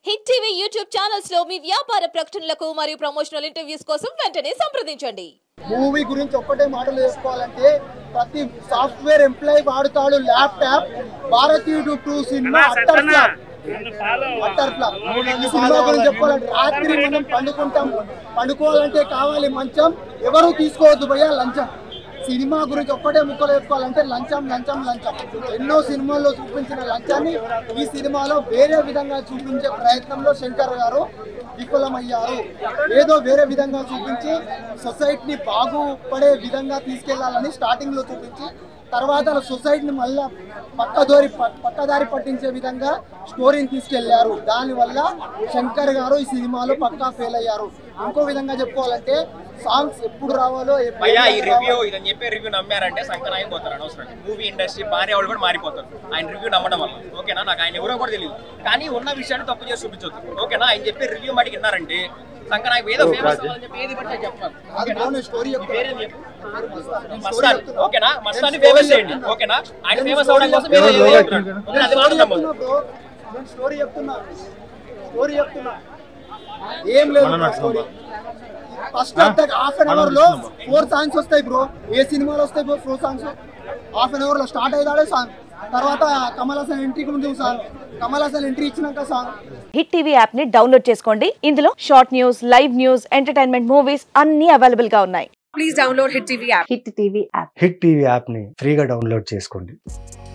Hit TV YouTube channels లో మీ వ్యాపార ప్రకటనలకు మరియు ప్రమోషనల్ ఇంటర్వ్యూస్ కోసం వెంటనే సంప్రదించండి మూవీ గురించి ఒక్కటే మాటలు వేసుకోవాలంటే ప్రతి సాఫ్ట్వేర్ ఎంప్లాయీ వాడుతాడు ల్యాప్టాప్ భారతీయుడు టూ సినిమా అట్టర్ ఫ్లాప్ అట్టర్ ఫ్లాప్ ఈ సినిమా గురించి చెప్పాలంటే రాత్రి మనం పండుకుంటాం పండుకోవాలంటే కావాలి మంచం ఎవరు తీసుకోవద్దు భయ్యా లంచం సినిమా గురించి ఒక్కటే ముక్కలు చెప్పుకోవాలంటే లంచం లంచం లంచం ఎన్నో సినిమాల్లో చూపించిన లంచాన్ని ఈ సినిమాలో వేరే విధంగా చూపించే ప్రయత్నంలో శంకర్ గారు విఫలమయ్యారు ఏదో వేరే విధంగా చూపించి సొసైటీని బాగుపడే విధంగా తీసుకెళ్లాలని స్టార్టింగ్ లో చూపించి తర్వాత సొసైటీని మళ్ళా పక్కదోరి ప- పక్కదారి పట్టించే విధంగా స్టోరీని తీసుకెళ్లారు దానివల్ల శంకర్ గారు ఈ సినిమాలో పక్కా ఫెయిల్ అయ్యారు ఇంకో విధంగా చెప్పుకోవాలంటే సాంగ్స్ ఎప్పుడు రావాలో ఎప్పుడు భయ్యా ఈ రివ్యూ రావాలో- ఇదని చెప్పి రివ్యూ నమ్మారంటే సంకన అయిపోతారు అనవసరం మూవీ ఇండస్ట్రీ భార్య వాళ్ళు కూడా మారిపోతారు ఆయన రివ్యూ నమ్మడం వల్ల ఓకేనా నాకు ఆయన ఎవరో కూడా తెలియదు కానీ ఉన్న విషయాన్ని తప్పు చేసి చూపించొద్దు ఓకేనా ఆయన చెప్పి రివ్యూ మటుకు విన్నారంటే సంకన ఏదో ఫేమస్ అవ్వాలని చెప్పి ఏది పడితే చెప్పాలి అది బాగుంది స్టోరీ చెప్తాను. పేరేం చెప్పు నేను స్టోరీ మస్తాన్ చెప్తున్నా. ఓకేనా మస్తాన్ని నేను ఫేమస్ స్టోరీ చేయండి చెప్తున్నా. ఓకేనా ఆయన నేను ఫేమస్ స్టోరీ అవడం కోసం చెప్తున్నా. ఏదో ఏదో చెప్తున్నాడు. ఓకేనా? అది నేను మాత్రం స్టోరీ నమ్మొద్దు. చెప్తున్నా బ్రో. నేను స్టోరీ చెప్తున్నా స్టోరీ చెప్తున్నా ఏం లేదు bro story first half an hour లో ఫోర్ సాంగ్స్ వస్తాయి బ్రో ఏ సినిమాలో వస్తాయి bro four songs half an hour లో స్టార్ట్ అయ్యాడే సాంగ్ తర్వాత కమల్ హాసన్ ఎంట్రీకి ముందు సాంగ్ కమల్ హాసన్ ఎంట్రీ ఇచ్చినాక సాంగ్ హిట్ టీవీ యాప్ ని డౌన్లోడ్ చేసుకోండి ఇందులో short news live news entertainment movies అన్ని అవైలబుల్ గా ఉన్నాయి please download Hit TV app. Hit TV app hit TV యాప్ని ఫ్రీగా డౌన్లోడ్ చేసుకోండి